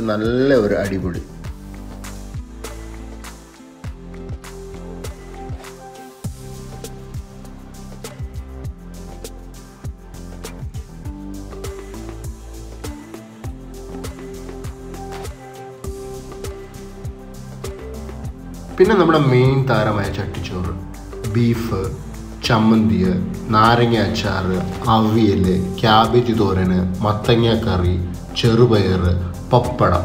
നല്ല ഒരു അടിപൊളി പിന്നെ നമ്മുടെ മെയിൻ താരമായ ചട്ടിച്ചോറ് ബീഫ് ചമ്മന്തി നാരങ്ങ അച്ചാർ അവിയൽ ക്യാബേജ് തോരന് മത്തങ്ങ കറി ചെറുപയർ പപ്പടം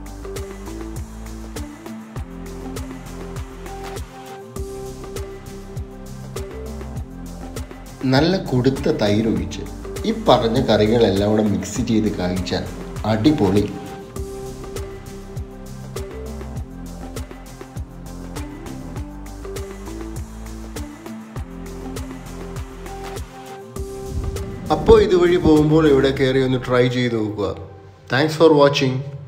നല്ല കൊടുത്ത തൈരൊഴിച്ച് ഈ പറഞ്ഞ കറികളെല്ലാം കൂടെ മിക്സ് ചെയ്ത് കഴിച്ചാൽ അടിപൊളി അപ്പോൾ ഇതുവഴി പോകുമ്പോൾ ഇവിടെ കയറി ഒന്ന് ട്രൈ ചെയ്ത് നോക്കുക താങ്ക്സ് ഫോർ വാച്ചിങ്